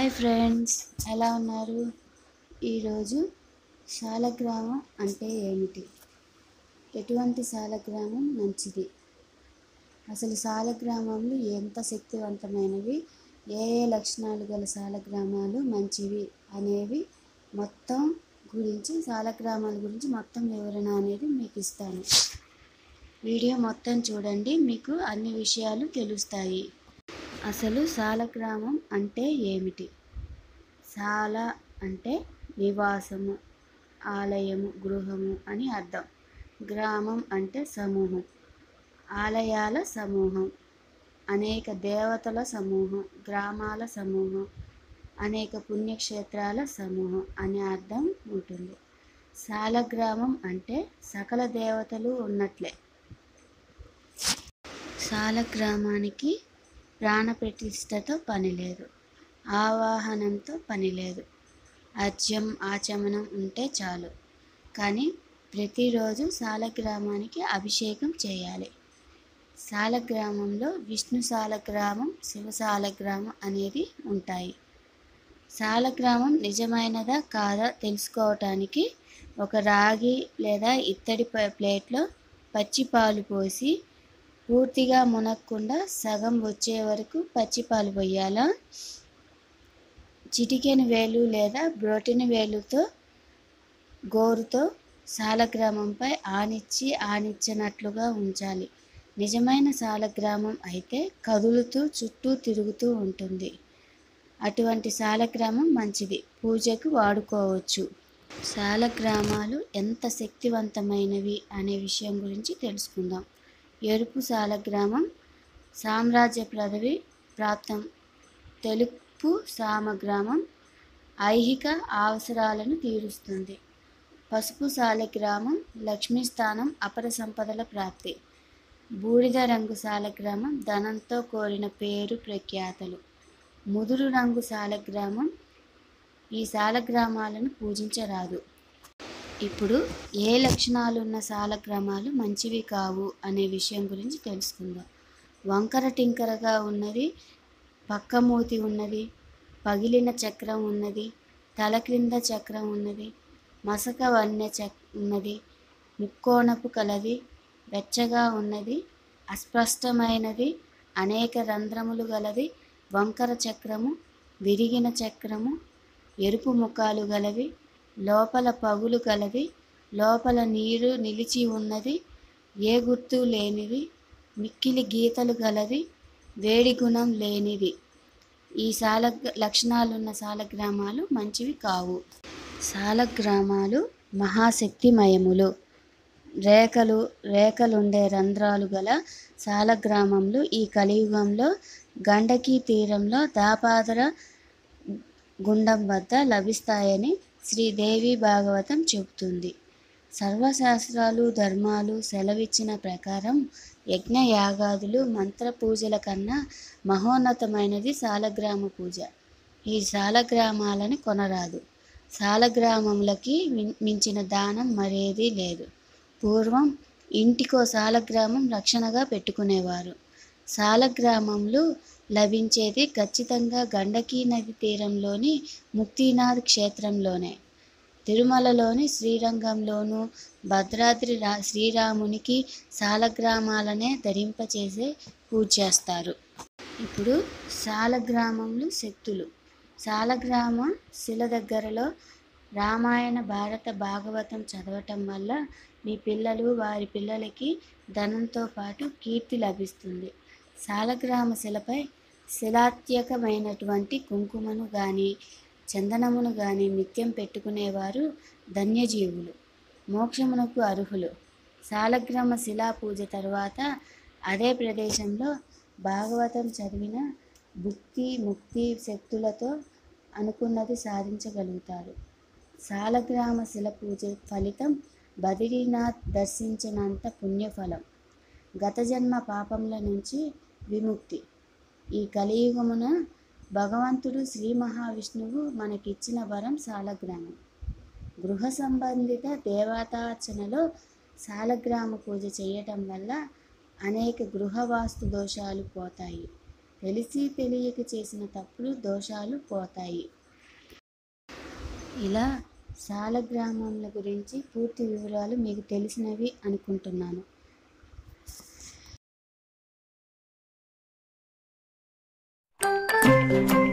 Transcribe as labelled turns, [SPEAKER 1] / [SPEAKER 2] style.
[SPEAKER 1] hi friends ఎలా ఉన్నారు ఈరోజు శాలగ్రామం అంటే ఏమిటి ఎటువంటి శాలగ్రామం మంచిది అసలు శాలగ్రామాలు ఎంత శక్తివంతమైనవి ఏ ఏ లక్షణాలు గల శాలగ్రామాలు మంచివి అనేవి మొత్తం గురించి శాలగ్రామాల గురించి మొత్తం వివరణ అనేది మీకు ఇస్తాను వీడియో మొత్తం చూడండి మీకు అన్ని విషయాలు తెలుస్తాయి అసలు శాలగ్రామం అంటే ఏమిటి శాల అంటే నివాసము ఆలయము గృహము అని అర్థం గ్రామం అంటే సమూహం ఆలయాల సమూహం అనేక దేవతల సమూహం గ్రామాల సమూహం అనేక పుణ్యక్షేత్రాల సమూహం అనే అర్థం ఉంటుంది శాలగ్రామం అంటే సకల దేవతలు ఉన్నట్లే శాలగ్రామానికి ప్రాణప్రతిష్ఠతో పని లేదు ఆవాహనంతో పని లేదు అర్జ్యం ఆచమనం ఉంటే చాలు కానీ ప్రతిరోజు శాలగ్రామానికి అభిషేకం చేయాలి శాలగ్రామంలో విష్ణు శాలగ్రామం శివ శాలగ్రామం అనేది ఉంటాయి శాలగ్రామం నిజమైనదా కాదా తెలుసుకోవటానికి ఒక రాగి లేదా ఇత్తడి ప- ప్లేట్లో పచ్చి పాలు పోసి పూర్తిగా మునక్కుండా సగం వచ్చే వరకు పచ్చి పాలు పోయాలా చిటికెన వేలు లేదా బ్రోటిన వేలుతో గోరుతో శాలగ్రామంపై ఆనిచ్చి ఆనిచ్చినట్లుగా ఉంచాలి నిజమైన శాలగ్రామం అయితే కదులుతూ చుట్టూ తిరుగుతూ ఉంటుంది అటువంటి శాలగ్రామం మంచిది పూజకు వాడుకోవచ్చు శాలగ్రామాలు ఎంత శక్తివంతమైనవి అనే విషయం గురించి తెలుసుకుందాం ఎరుపు శాలగ్రామం సామ్రాజ్య పదవి ప్రాప్తం తెలుపు సామగ్రామం ఐహిక అవసరాలను తీరుస్తుంది పసుపు శాలగ్రామం లక్ష్మీ స్థానం అపర సంపదల ప్రాప్తి బూడిద రంగు శాలగ్రామం ధనంతో కోరిన పేరు ప్రఖ్యాతలు ముదురు రంగు శాలగ్రామం ఈ శాలగ్రామాలను పూజించరాదు ఇప్పుడు ఏ లక్షణాలు ఉన్న శాలగ్రామాలు మంచివి కావు అనే విషయం గురించి తెలుసుకుందాం వంకర టింకరగా ఉన్నది పక్క మూతి ఉన్నది పగిలిన చక్రం ఉన్నది తల క్రింద చక్రం ఉన్నది మసక వన్నె చక్ ఉన్నది ముక్కోణపు కలది వెచ్చగా ఉన్నది అస్పష్టమైనది అనేక రంధ్రములు గలది వంకర చక్రము విరిగిన చక్రము ఎరుపు ముఖాలు గలవి లోపల పగులు గలది లోపల నీరు నిలిచి ఉన్నది ఏ గుర్తు లేనిది మిక్కిలి గీతలు గలది వేడి గుణం లేనిది ఈ సాల లక్షణాలున్న సాలగ్రామాలు మంచివి కావు సాలగ్రామాలు మహాశక్తిమయములు రేఖలు రేఖలుండే రంధ్రాలు గల సాలగ్రామంలు ఈ కలియుగంలో గండకీ తీరంలో దాపాదర గుండం వద్ద లభిస్తాయని శ్రీదేవి భాగవతం చెబుతుంది సర్వశాస్త్రాలు ధర్మాలు సెలవిచ్చిన ప్రకారం యజ్ఞ యాగాదులు మంత్ర పూజల కన్నా మహోన్నతమైనది సాలగ్రామ పూజ ఈ సాలగ్రామాలను కొనరాదు సాలగ్రామములకి మిం- మించిన దానం మరేదీ లేదు పూర్వం ఇంటికో సాలగ్రామం రక్షణగా పెట్టుకునేవారు సాలగ్రామంలో లభించేది ఖచ్చితంగా గండకీ నది తీరంలోని ముక్తినాథ్ క్షేత్రంలోనే తిరుమలలోని శ్రీరంగంలోను భద్రాద్రి రా శ్రీరామునికి సాలగ్రామాలనే ధరింపచేసే పూజ చేస్తారు ఇప్పుడు సాలగ్రామములు శక్తులు సాలగ్రామ శిల దగ్గరలో రామాయణ భారత భాగవతం చదవటం వల్ల మీ పిల్లలు వారి పిల్లలకి ధనంతో పాటు కీర్తి లభిస్తుంది సాలగ్రామ శిలపై శిలాత్యకమైనటువంటి కుంకుమను కానీ చందనమును కానీ నిత్యం పెట్టుకునేవారు ధన్యజీవులు మోక్షమునకు అర్హులు సాలగ్రామ శిలా పూజ తరువాత అదే ప్రదేశంలో భాగవతం చదివిన భుక్తి ముక్తి శక్తులతో అనుకున్నది సాధించగలుగుతారు సాలగ్రామ శిల పూజ ఫలితం బద్రీనాథ్ దర్శించినంత పుణ్యఫలం గత జన్మ పాపముల నుంచి విముక్తి ఈ కలియుగమున భగవంతుడు శ్రీ మహావిష్ణువు మనకిచ్చిన వరం సాలగ్రామం గృహ సంబంధిత దేవతార్చనలో సాలగ్రామ పూజ చేయటం వల్ల అనేక గృహ వాస్తు దోషాలు పోతాయి తెలిసి తెలియక చేసిన తప్పులు దోషాలు పోతాయి ఇలా సాలగ్రామముల గురించి పూర్తి వివరాలు మీకు తెలిసినవి అనుకుంటున్నాను
[SPEAKER 2] thank you